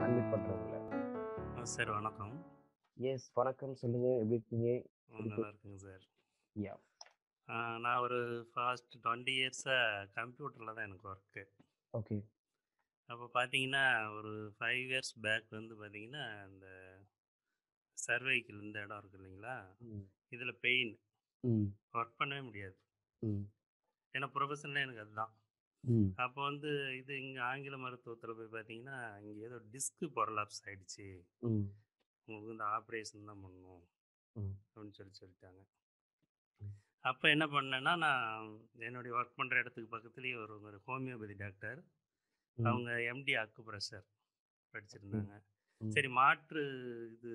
Admit பண்றவங்கள. ஆ sir வணக்கம். எஸ் வணக்கம். சொல்லுங்க. எப்படி இருக்கீங்க? ம் எப்படி நல்லா இருக்குங்க சார். யா. ஆ நான் ஒரு ஃபாஸ்ட் 20 இயர்ஸா கம்ப்யூட்டர்ல தான் எனக்கு ஒர்க்கு. ஓகே. அப்போ பார்த்தீங்கன்னா, ஒரு 5 இயர்ஸ் பேக் வந்து பார்த்தீங்கன்னா, இந்த சர்வைக்கல் இந்த இடம் இருக்கு இல்லைங்களா? ம். இதில பெயின். ம். ஒர்க் பண்ணவே முடியாது. ம். ஏன்னா ப்ரொஃபஷனலே எனக்கு அதுதான். ம். அப்போ வந்து இது இங்க ஆங்கில மருத்துவத்தில போய் பார்த்தீங்கன்னா, இங்க ஏதோ டிஸ்க் பொரலாப்ஸ் ஆயிடுச்சு. ம். உங்களுக்கு வந்து ஆப்ரேஷன் தான் பண்ணணும். ம். அப்படின்னு சொல்லி சொல்லிட்டாங்க. ம். அப்ப என்ன பண்ணேன்னா, நான் என்னுடைய ஒர்க் பண்ற இடத்துக்கு பக்கத்திலேயே ஒரு ஒரு ஹோமியோபதி டாக்டர். ம். அவங்க எம்டி அக்குப்ரெஷர் ம். படிச்சிருந்தாங்க. ம். சரி மாற்று இது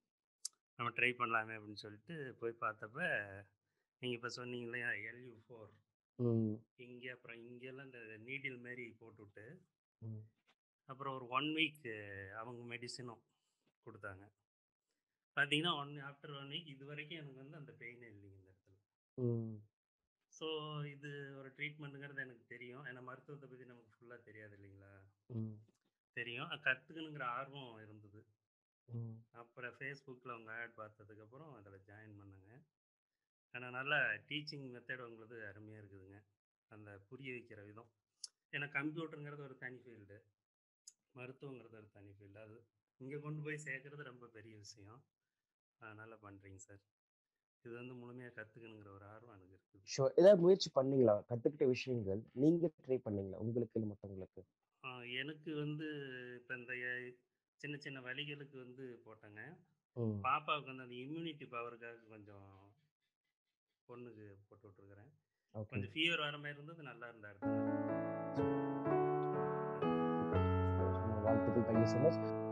நம்ம ட்ரை பண்ணலாமே அப்படின்னு சொல்லிட்டு போய் பார்த்தப்ப, நீங்க இப்ப சொன்னீங்க இல்லையா? LU4 ம். இங்க அப்புறம் இங்கெல்லாம் இந்த நீடில் மாரி போட்டுவிட்டு, ம். அப்புறம் ஒரு 1 வீக் அவங்க மெடிசினும் குடுத்தாங்க. பார்த்தீங்கன்னா, 1 ஆஃப்டர் 1 வீக் இதுவரைக்கும் எனக்கு வந்து அந்த பெயினே இல்லைங்க இந்த இடத்துல. ம். ஸோ இது ஒரு ட்ரீட்மெண்ட்டுங்கிறது எனக்கு தெரியும். ஏன்னா மருத்துவத்த பத்தி நமக்கு ஃபுல்லா தெரியாது இல்லைங்களா? ம். தெரியும். கத்துக்கணுங்கிற ஆர்வம் இருந்தது. ம். அப்புறம் Facebookல உங்க ஆட் பார்த்ததுக்கப்புறம் அதில ஜாயின் பண்ணேங்க. ஆனா நல்லா டீச்சிங் மெத்தட் உங்களுது அருமையா இருக்குதுங்க. அந்த புரிய வைக்கிற விதம். ஏன்னா கம்ப்யூட்டர்ங்கிறது ஒரு தனி ஃபீல்டு. மருத்துவங்கிறது ஒரு தனி ஃபீல்டு. அது இங்க கொண்டு போய் சேர்க்கறது ரொம்ப பெரிய விஷயம். ஆ நல்லா பண்றீங்க சார். இது வந்து முழுமையா கத்துக்கணுங்கிற ஒரு ஆர்வம் எனக்கு இருக்குது. ஷூர். ஏதாவது முயற்சி பண்ணீங்களா? கத்துக்கிட்ட விஷயங்கள் நீங்க ட்ரை பண்ணீங்களா? உங்களுக்கு இல்ல மத்தவங்களுக்கு? ஆ எனக்கு வந்து இப்ப இந்த எ சின்ன சின்ன வலிகளுக்கு வந்து போட்டேங்க. ம். பாப்பாவுக்கு வந்து அந்த இம்யூனிட்டி பவருக்காக கொஞ்சம் பொண்ணுக்கு போட்டு விட்டுருக்கிறேன். ஓகே. கொஞ்சம் ஃபீவர் வர மாரி இருந்தது. நல்லா இருந்தா அடுத்த நாள். சூப்பர். சூப்பர். சூப்பர். வாழ்த்துக்கள். Thank you so much.